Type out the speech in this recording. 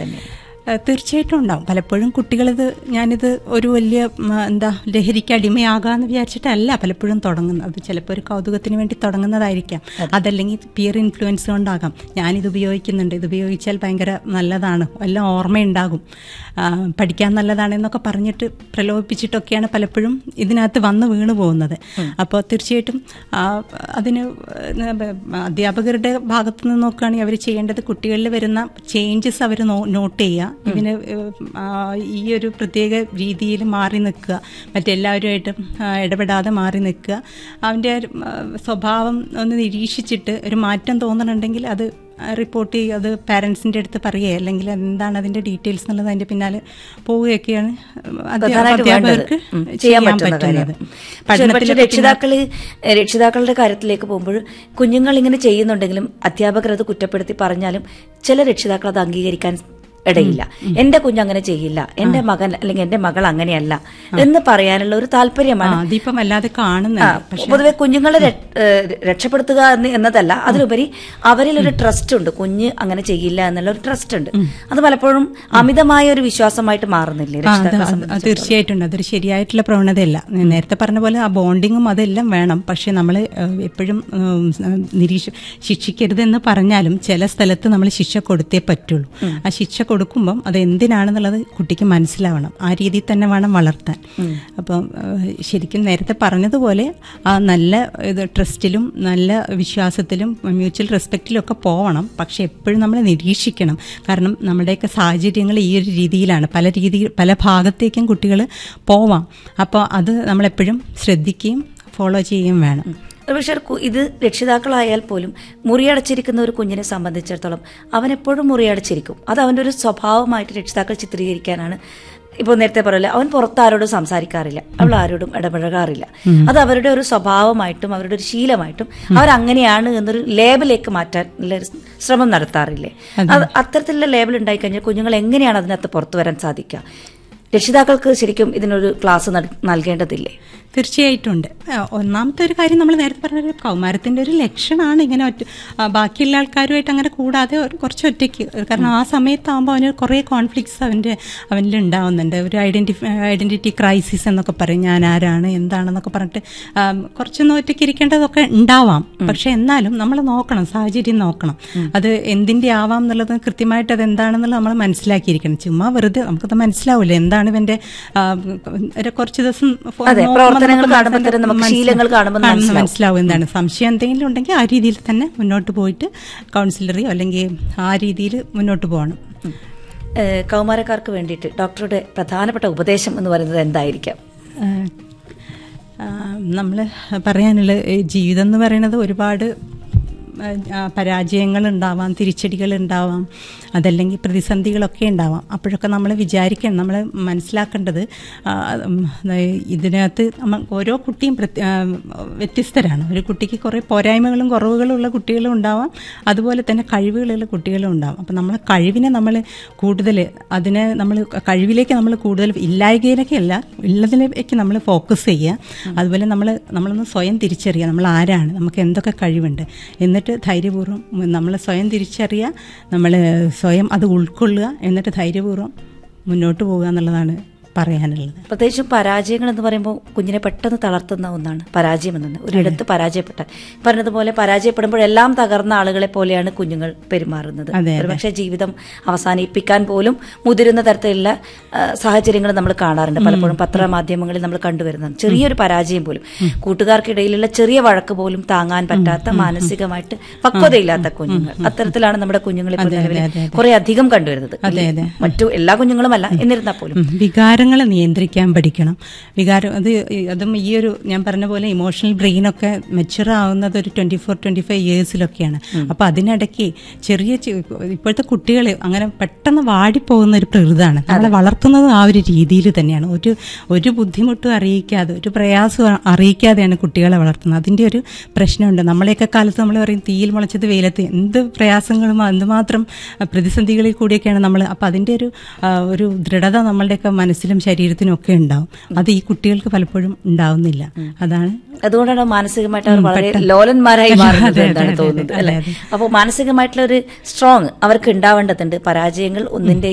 തന്നെയാണ് ഏഹ് തീർച്ചയായിട്ടും ഉണ്ടാവും പലപ്പോഴും കുട്ടികളിത് ഞാനിത് ഒരു വലിയ ഉം, എന്താ ലഹരിക്ക് അടിമയാകാന്ന് വിചാരിച്ചിട്ടല്ല പലപ്പോഴും തുടങ്ങുന്നത് അത് ചിലപ്പോൾ ഒരു കൗതുകത്തിന് വേണ്ടി തുടങ്ങുന്നതായിരിക്കാം അതല്ലെങ്കിൽ പിയർ ഇൻഫ്ലുവൻസ് കൊണ്ടാകാം ഞാനിത് ഉപയോഗിക്കുന്നുണ്ട് ഇത് ഉപയോഗിച്ചാൽ ഭയങ്കര നല്ലതാണ് എല്ലാം ഓർമ്മയുണ്ടാകും ആ, പഠിക്കാൻ നല്ലതാണ് എന്നൊക്കെ പറഞ്ഞിട്ട് പ്രലോഭിപ്പിച്ചിട്ടൊക്കെയാണ് പലപ്പോഴും ഇതിനകത്ത് വന്ന് വീണു പോകുന്നത് അപ്പോൾ തീർച്ചയായിട്ടും ആ, അതിന് അധ്യാപകരുടെ ഭാഗത്ത് നിന്ന് നോക്കുകയാണെങ്കിൽ അവർ ചെയ്യേണ്ടത് കുട്ടികളിൽ വരുന്ന ചേഞ്ചസ് അവർ നോട്ട് ചെയ്യുക ഇവന് ഏഹ്, ആ, ഈ ഒരു പ്രത്യേക രീതിയിൽ മാറി നിൽക്കുക മറ്റെല്ലാവരുമായിട്ടും ആ, ഇടപെടാതെ മാറി നിൽക്കുക അവൻ്റെ ഒരു, ആ, സ്വഭാവം ഒന്ന് നിരീക്ഷിച്ചിട്ട് ഒരു മാറ്റം തോന്നുന്നുണ്ടെങ്കിൽ അത് റിപ്പോർട്ട് ചെയ്യുക അത് പാരൻസിൻ്റെ അടുത്ത് പറയുക അല്ലെങ്കിൽ എന്താണ് അതിൻ്റെ ഡീറ്റെയിൽസ് എന്നുള്ളത് അതിൻ്റെ പിന്നാലെ പോവുകയൊക്കെയാണ് അധ്യാ- പ്രധാനമായിട്ട് വേണ്ടത് അധ്യാപകർക്ക് ഉം, ചെയ്യാൻ പറ്റുന്ന കാര്യം പറ്റുന്നത് പക്ഷേ ഒരുപക്ഷെ പഠനത്തിലൊക്കെ രക്ഷിതാക്കള് രക്ഷിതാക്കളുടെ കാര്യത്തിലേക്ക് പോകുമ്പോൾ കുഞ്ഞുങ്ങൾ ഇങ്ങനെ ചെയ്യുന്നുണ്ടെങ്കിലും അധ്യാപകർ അത് കുറ്റപ്പെടുത്തി പറഞ്ഞാലും ചില രക്ഷിതാക്കൾ അത് അംഗീകരിക്കാൻ ഇടയില്ല എന്റെ കുഞ്ഞ് അങ്ങനെ ചെയ്യില്ല എന്റെ മകൻ അല്ലെങ്കിൽ എന്റെ മകൾ അങ്ങനെയല്ല എന്ന് പറയാനുള്ള ഒരു ആ, താല്പര്യമാണ് അതിപ്പം വല്ലാതെ ആ, കാണുന്നുണ്ട് പക്ഷെ പൊതുവെ കുഞ്ഞുങ്ങളെ ര- ഏഹ് രക്ഷപ്പെടുത്തുക എന്ന് എന്നതല്ല അതിലുപരി അവരിൽ ഒരു ട്രസ്റ്റ് ഉണ്ട് കുഞ്ഞ് അങ്ങനെ ചെയ്യില്ല എന്നുള്ള ഒരു ട്രസ്റ്റ് ഉണ്ട് അത് പലപ്പോഴും അമിതമായ ഒരു വിശ്വാസമായിട്ട് മാറുന്നില്ലേ ആ, അത് രക്ഷിതാക്കളെ അത് സംബന്ധിച്ച് അത് തീർച്ചയായിട്ടും ഉണ്ട് അതൊരു ശരിയായിട്ടുള്ള പ്രവണതയല്ല ഞാൻ നേരത്തെ പറഞ്ഞ പോലെ ആ ബോണ്ടിങ്ങും അതെല്ലാം വേണം പക്ഷെ നമ്മൾ എപ്പോഴും നിരീക്ഷ ശിക്ഷിക്കരുതെന്ന് പറഞ്ഞാലും ചില സ്ഥലത്ത് നമ്മൾ ശിക്ഷ കൊടുത്തേ പറ്റുള്ളൂ ആ ശിക്ഷ കൊടുക്കുമ്പം അത് എന്തിനാണെന്നുള്ളത് കുട്ടിക്ക് മനസ്സിലാവണം ആ രീതിയിൽ തന്നെ വേണം വളർത്താൻ അപ്പം ഏഹ്, ശരിക്കും നേരത്തെ പറഞ്ഞതുപോലെ ആ നല്ല ഇത് ട്രസ്റ്റിലും നല്ല വിശ്വാസത്തിലും മ്യൂച്വൽ റെസ്പെക്റ്റിലും ഒക്കെ പോവണം പക്ഷെ എപ്പോഴും നമ്മൾ നിരീക്ഷിക്കണം കാരണം നമ്മുടെയൊക്കെ സാഹചര്യങ്ങൾ ഈ ഒരു രീതിയിലാണ് പല രീതിയിൽ പല ഭാഗത്തേക്കും കുട്ടികൾ പോവാം അപ്പോൾ അത് നമ്മളെപ്പോഴും ശ്രദ്ധിക്കുകയും ഫോളോ ചെയ്യുകയും വേണം പക്ഷേ ഒരു കു- ഇത് രക്ഷിതാക്കളായാൽ പോലും മുറിയടച്ചിരിക്കുന്ന ഒരു കുഞ്ഞിനെ സംബന്ധിച്ചിടത്തോളം അവൻ എപ്പോഴും മുറിയടച്ചിരിക്കും അത് അവൻ്റെ ഒരു സ്വഭാവമായിട്ട് രക്ഷിതാക്കൾ ചിത്രീകരിക്കാനാണ് ഇപ്പോൾ നേരത്തെ പറയല്ലേ അവൻ പുറത്ത് ആരോടും സംസാരിക്കാറില്ല അവൾ ആരോടും ഇടപഴകാറില്ല അത് അവരുടെ ഒരു സ്വഭാവമായിട്ടും അവരുടെ ഒരു ശീലമായിട്ടും അവരങ്ങനെയാണ് എന്നൊരു ലേബിലേക്ക് മാറ്റാൻ ഉള്ള ഒരു ശ്രമം നടത്താറില്ലേ അത് അത്തരത്തിലുള്ള ലേബൽ ഉണ്ടായിക്കഴിഞ്ഞാൽ കുഞ്ഞുങ്ങൾ എങ്ങനെയാണ് അതിനകത്ത് പുറത്തു വരാൻ സാധിക്കുക രക്ഷിതാക്കൾക്ക് ശരിക്കും ഇതിനൊരു ക്ലാസ് നൽ- നൽകേണ്ടതില്ലേ തീർച്ചയായിട്ടും ഉണ്ട് ആ, ഒന്നാമത്തെ ഒരു കാര്യം നമ്മൾ നേരത്തെ പറഞ്ഞ കൗമാരത്തിന്റെ ഒരു ലക്ഷണമാണ് ഇങ്ങനെ ഒറ്റ ആ, ബാക്കിയുള്ള ആൾക്കാരുമായിട്ട് അങ്ങനെ കൂടാതെ ഒരു കുറച്ച് ഒറ്റയ്ക്ക് കാരണം ആ സമയത്താകുമ്പോൾ അവന് കുറേ കോൺഫ്ലിക്ട്സ് അവൻ്റെ അവനിൽ ഉണ്ടാവുന്നുണ്ട് ഒരു ഐഡന്റിഫൈ ഐഡന്റിറ്റി ക്രൈസിസ് എന്നൊക്കെ പറയും ഞാൻ ആരാണ് എന്താണെന്നൊക്കെ പറഞ്ഞിട്ട് ആ, കുറച്ചൊന്ന് ഒറ്റയ്ക്ക് ഇരിക്കേണ്ടതൊക്കെ ഉണ്ടാവാം പക്ഷെ എന്നാലും നമ്മൾ നോക്കണം സാഹചര്യം നോക്കണം അത് എന്തിന്റെ ആവാം എന്നുള്ളത് കൃത്യമായിട്ട് അത് എന്താണെന്നുള്ളത് നമ്മൾ മനസ്സിലാക്കിയിരിക്കണം ചുമ്മാ വെറുതെ നമുക്കത് മനസ്സിലാവില്ല എന്താണ് ഇവന്റെ ആ, ഒരു കുറച്ച് ദിവസം ഫോ- അതെ, നോക്കുമ്പോൾ പ്രവർത്തനങ്ങൾ നമുക്ക് കാണുമ്പോൾ തന്നെ നമുക്ക് മനസ്സിലാവും. ശീലങ്ങൾ കാണുമ്പോൾ കാണുമ്പോൾ മനസ്സിലാവും. മനസ്സിലാവും എന്താണ് സംശയം എന്തെങ്കിലും ഉണ്ടെങ്കിൽ ആ രീതിയിൽ തന്നെ മുന്നോട്ട് പോയിട്ട് കൗൺസിലറിയോ അല്ലെങ്കിൽ ആ രീതിയിൽ മുന്നോട്ട് പോകണം ഏഹ് കൗമാരക്കാർക്ക് വേണ്ടിയിട്ട് ഡോക്ടറുടെ പ്രധാനപ്പെട്ട ഉപദേശം എന്ന് പറയുന്നത് എന്തായിരിക്കാം നമ്മൾ പറയാനുള്ള ഈ ജീവിതം എന്ന് പറയുന്നത് ഒരുപാട് പരാജയങ്ങൾ ഉണ്ടാവാം തിരിച്ചടികൾ ഉണ്ടാവാം അതല്ലെങ്കിൽ പ്രതിസന്ധികളൊക്കെ ഉണ്ടാവാം അപ്പോഴൊക്കെ നമ്മൾ വിചാരിക്കണം നമ്മൾ മനസ്സിലാക്കേണ്ടത് ആ, ഉം, ഇതിനകത്ത് നമ്മ ഓരോ കുട്ടിയും പ്രത്യ- ആ, വ്യത്യസ്തരാണ് ഒരു കുട്ടിക്ക് കുറേ പോരായ്മകളും കുറവുകളും ഉള്ള കുട്ടികളും ഉണ്ടാവാം അതുപോലെ തന്നെ കഴിവുകളുള്ള കുട്ടികളും ഉണ്ടാവാം അപ്പം നമ്മൾ കഴിവിനെ നമ്മൾ കൂടുതൽ അതിനെ നമ്മൾ കഴിവിലേക്ക് നമ്മൾ കൂടുതൽ ഇല്ലായ്കയിലേക്ക് അല്ല ഉള്ളതിലേക്ക് നമ്മൾ ഫോക്കസ് ചെയ്യുക അതുപോലെ നമ്മൾ നമ്മളൊന്ന് സ്വയം തിരിച്ചറിയുക നമ്മൾ ആരാണ് നമുക്ക് എന്തൊക്കെ കഴിവുണ്ട് എന്നിട്ട് ധൈര്യപൂർവ്വം നമ്മൾ സ്വയം തിരിച്ചറിയുക നമ്മൾ സ്വയം അത് ഉൾക്കൊള്ളുക എന്നിട്ട് ധൈര്യപൂർവ്വം മുന്നോട്ട് പോകുക എന്നുള്ളതാണ് പറയാനുള്ളത് പ്രത്യേകിച്ചും പരാജയങ്ങൾ എന്ന് പറയുമ്പോൾ കുഞ്ഞിനെ പെട്ടെന്ന് തളർത്തുന്ന ഒന്നാണ് പരാജയം എന്നത് ഒരിടത്ത് പരാജയപ്പെട്ട പറഞ്ഞതുപോലെ പരാജയപ്പെടുമ്പോഴെല്ലാം തകർന്ന ആളുകളെ പോലെയാണ് കുഞ്ഞുങ്ങൾ പെരുമാറുന്നത് അതെ, ഒരുപക്ഷെ ജീവിതം അവസാനിപ്പിക്കാൻ പോലും മുതിരുന്ന തരത്തിലുള്ള ആ, സാഹചര്യങ്ങൾ നമ്മൾ കാണാറുണ്ട് പലപ്പോഴും പത്രമാധ്യമങ്ങളിൽ നമ്മൾ കണ്ടുവരുന്നതാണ് ചെറിയൊരു പരാജയം പോലും കൂട്ടുകാർക്കിടയിലുള്ള ചെറിയ വഴക്ക് പോലും താങ്ങാൻ പറ്റാത്ത മാനസികമായിട്ട് പക്വതയില്ലാത്ത കുഞ്ഞുങ്ങൾ അത്തരത്തിലാണ് നമ്മുടെ കുഞ്ഞുങ്ങളെ ഇപ്പോൾ നിലവിൽ കുറെ അധികം കണ്ടുവരുന്നത് അതെ, അതെ. മറ്റു എല്ലാ കുഞ്ഞുങ്ങളുമല്ല എന്നിരുന്നാൽ പോലും ഉം. വികാരങ്ങളെ നിയന്ത്രിക്കാൻ പഠിക്കണം വികാരം അത് ഈ- അതും ഈ ഒരു ഞാൻ പറഞ്ഞ പോലെ ഇമോഷണൽ ബ്രെയിനൊക്കെ മെച്ചുവർ ആവുന്നത് ഒരു ട്വന്റി ഫോർ ട്വന്റി ഫൈവ് ഇയേഴ്സിലൊക്കെയാണ് അപ്പൊ അതിനിടയ്ക്ക് ചെറിയ ചെ- ഇപ്പോഴത്തെ കുട്ടികൾ അങ്ങനെ പെട്ടെന്ന് വാടിപ്പോകുന്ന ഒരു പ്രകൃതമാണ് നമ്മളെ വളർത്തുന്നത് ആ ഒരു രീതിയിൽ തന്നെയാണ് ഒരു ഒരു ബുദ്ധിമുട്ടും അറിയിക്കാതെ ഒരു പ്രയാസവും അറിയിക്കാതെയാണ് കുട്ടികളെ വളർത്തുന്നത് അതിന്റെ ഒരു പ്രശ്നമുണ്ട് നമ്മളെയൊക്കെ കാലത്ത് നമ്മൾ പറയും തീയിൽ മുളച്ചത് വെയിലത്ത് എന്ത് പ്രയാസങ്ങളും എന്തുമാത്രം പ്രതിസന്ധികളിൽ കൂടിയൊക്കെയാണ് നമ്മൾ അപ്പം അതിൻ്റെ ഒരു ആ, ഒരു ദൃഢത നമ്മളുടെയൊക്കെ മനസ്സിലും ശരീരത്തിനും ഒക്കെ ഉണ്ടാവും അത് ഈ കുട്ടികൾക്ക് പലപ്പോഴും ഉണ്ടാവുന്നില്ല അതാണ് അതുകൊണ്ടാണ് മാനസികമായിട്ട് അവർ വളരെ ലോലന്മാരായി മാറുന്നത് എന്നാണ് തോന്നുന്നത് അല്ലെ അപ്പോൾ മാനസികമായിട്ടുള്ള ഒരു സ്ട്രോങ് അവർക്ക് ഉണ്ടാവേണ്ടതുണ്ട് പരാജയങ്ങൾ ഒന്നിന്റെ